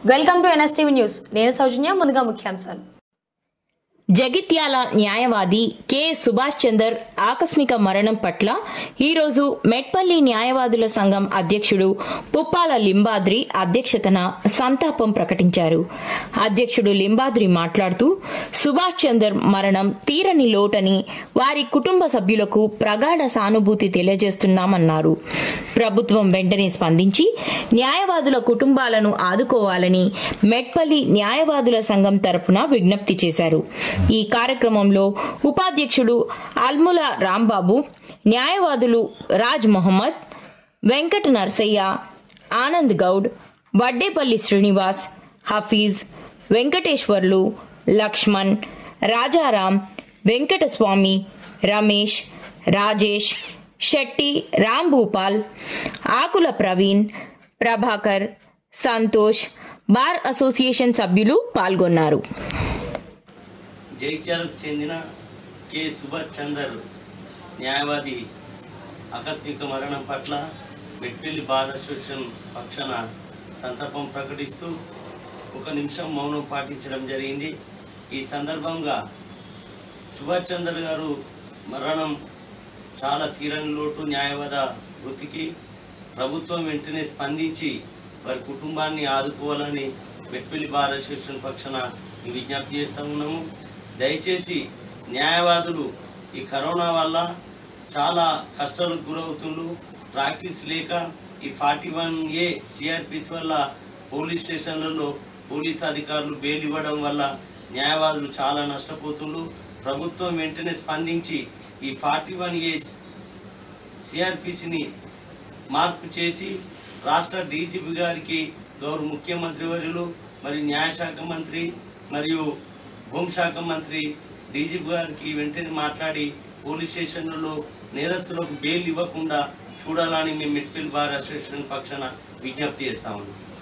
welcome to NSTV news నేను సౌజన్య ముందుగా ముఖ్యాంశాలు జగిత్యాల న్యాయవాది కె సుభాష్ చందర్ ఆకస్మిక మరణం పట్ల ఈరోజు మెట్పల్లి న్యాయవాదుల సంఘం అధ్యక్షుడు పుప్పాల లింబాద్రి అధ్యక్షతన సంతాపం ప్రకటించారు అధ్యక్షుడు లింబాద్రి మాట్లాడుతూ సుభాష్ చందర్ మరణం తీరని లోటని వారి కుటుంబ సభ్యులకు ప్రగాఢ సానుభూతి తెలియజేస్తున్నామన్నారు ప్రభుత్వం వెంటనే స్పందించి న్యాయవాదుల కుటుంబాలను ఆదుకోవాలని మెట్పల్లి న్యాయవాదుల సంఘం తరపున విజ్ఞప్తి చేశారు ఈ కార్యక్రమంలో ఉపాధ్యక్షుడు అల్ముల రాంబాబు న్యాయవాదులు రాజ్ మొహమ్మద్ వెంకట నర్సయ్య ఆనంద్ గౌడ్ వడ్డేపల్లి శ్రీనివాస్ హఫీజ్ వెంకటేశ్వర్లు లక్ష్మణ్ రాజారాం వెంకటస్వామి రమేష్ రాజేష్ శెట్టి రామ్ భూపాల్ ఆకుల ప్రవీణ్ ప్రభాకర్ సంతోష్ బార్ అసోసియేషన్ సభ్యులు పాల్గొన్నారు జైత్యాలకు చెందిన కె సుభాష్ చందర్ న్యాయవాది ఆకస్మిక మరణం పట్ల మెట్పల్లి బార్ అసోసియేషన్ పక్షాన సంతాపం ప్రకటిస్తూ ఒక నిమిషం మౌనం పాటించడం జరిగింది ఈ సందర్భంగా సుభాష్ చందర్ గారు మరణం చాలా తీరని లోటు న్యాయవాద వృత్తికి ప్రభుత్వం వెంటనే స్పందించి వారి కుటుంబాన్ని ఆదుకోవాలని మెట్పల్లి బార్ అసోసియేషన్ పక్షాన ఈ విజ్ఞప్తి చేస్తూ ఉన్నాము దయచేసి న్యాయవాదులు ఈ కరోనా వల్ల చాలా కష్టాలకు గురవుతుండ్రు ప్రాక్టీస్ లేక ఈ ఫార్టీ వన్ ఏ సిఆర్పిస్ వల్ల పోలీస్ స్టేషన్లలో పోలీస్ అధికారులు బెయిల్ ఇవ్వడం వల్ల న్యాయవాదులు చాలా నష్టపోతుండ్రు ప్రభుత్వం వెంటనే స్పందించి ఈ ఫార్టీ వన్ ఏ సిఆర్పిసిని మార్పు చేసి రాష్ట్ర డీజీపీ గారికి గౌరవ ముఖ్యమంత్రి వర్యులు మరియు న్యాయశాఖ మంత్రి మరియు హోంశాఖ మంత్రి డీజీపీ గారికి వెంటనే మాట్లాడి పోలీస్ స్టేషన్లలో నేరస్తులకు బెయిల్ ఇవ్వకుండా చూడాలని మేము మిడ్ఫీల్డ్ బార్ అసోసియేషన్ పక్షాన విజ్ఞప్తి చేస్తా ఉన్నాం